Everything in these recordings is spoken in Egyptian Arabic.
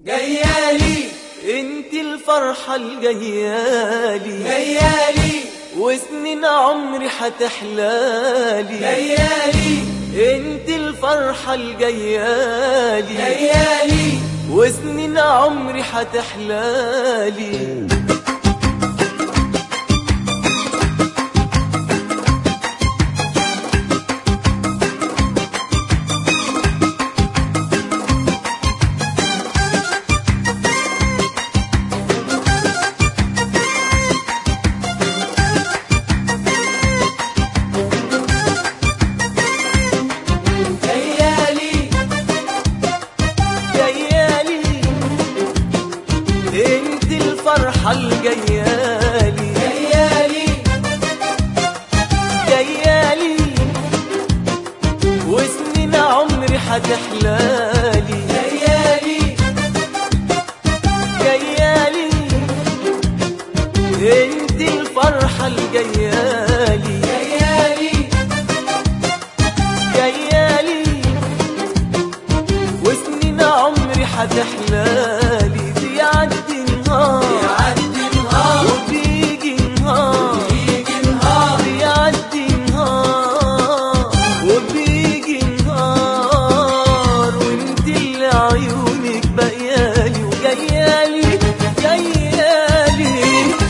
جيالي انت الفرحة الجيالي جيالي وسنين عمري حتحلالي جيالي انت الفرحة الجيالي جيالي وسنين عمري حتحلالي جيالي جيالي انت الفرحة الجيالي جيالي جيالي وسنين عمري حتحلالي جيالي جيالي انت الفرحة الجيالي جيالي جيالي وسنين عمري حتحلالي بيعدي نهار يعدي نهار وبيجي نهار يجي نهار بيعدي نهار وبيجي نهار وانت اللي عيونك بقيالي وجيالي جيالي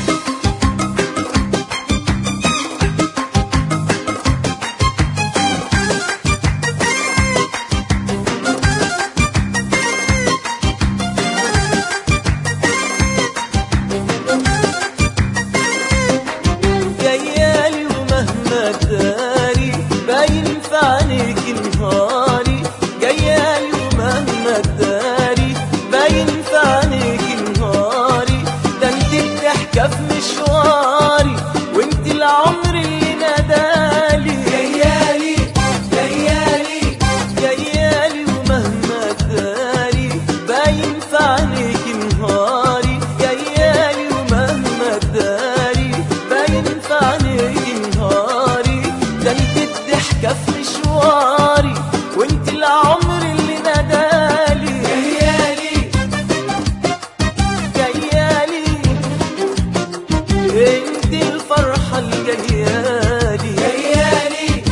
جيالي ومهما داري باين في عينيك نهاري جيالي ومهما داري باين في عينيك نهاري ده انت الضحكة في مشواري وانت العمر اللي نادالي جيالي جيالي جيالي ومهما داري باين في عينيك نهاري جيالي ومهما داري باين في عينيك نهاري ده انت الضحكة في مشواري وانت العمر اللي نادالي جيالي جيالي انت الفرحة الجيالي جيالي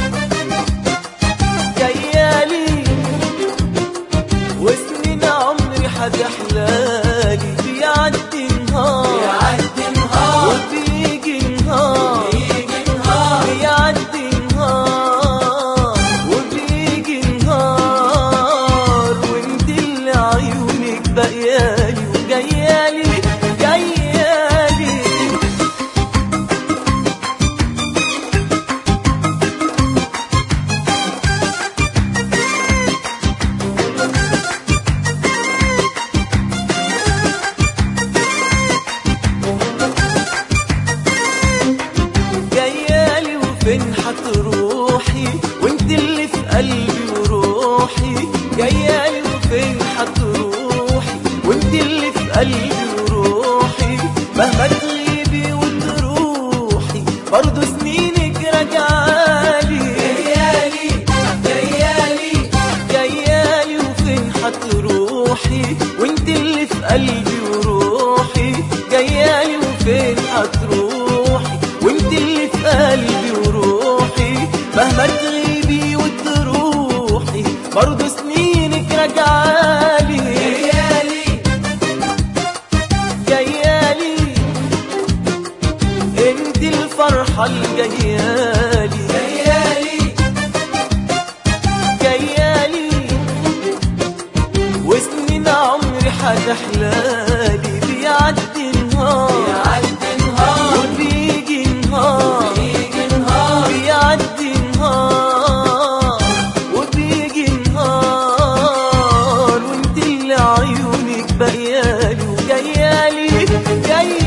جيالي وسنين عمري حتحلالي بيعدي نهار يعدي نهار وبيجي نهار يجي نهار بيعدي نهار وبيجي نهار وانت اللي عيونك بقيالي وجيالي جيالي جيالي وفين حتروحي وانت اللي في قلبي وروحي جيالي وفين حتروحي وانت اللي في قلبي وروحي مهما تغيبي وتروحي برضه سنينك راجعالي جيالي جيالي جيالي وفين حتروحي وانت اللي في قلبي وروحي جيالي وفين حتروحي وانت اللي في قلبي وروحي مهما تغيبي وتروحي برضه سنينك راجعالي جيالي جيالي انت الفرحة الجيالي جيالي جيالي وسنين عمري حتحلالي بيعدي نهار يعدي نهار وبيجي نهار يجي نهار بيعدي نهار وبيجي نهار وانت اللي عيونك بقيالي وجيالي جيالي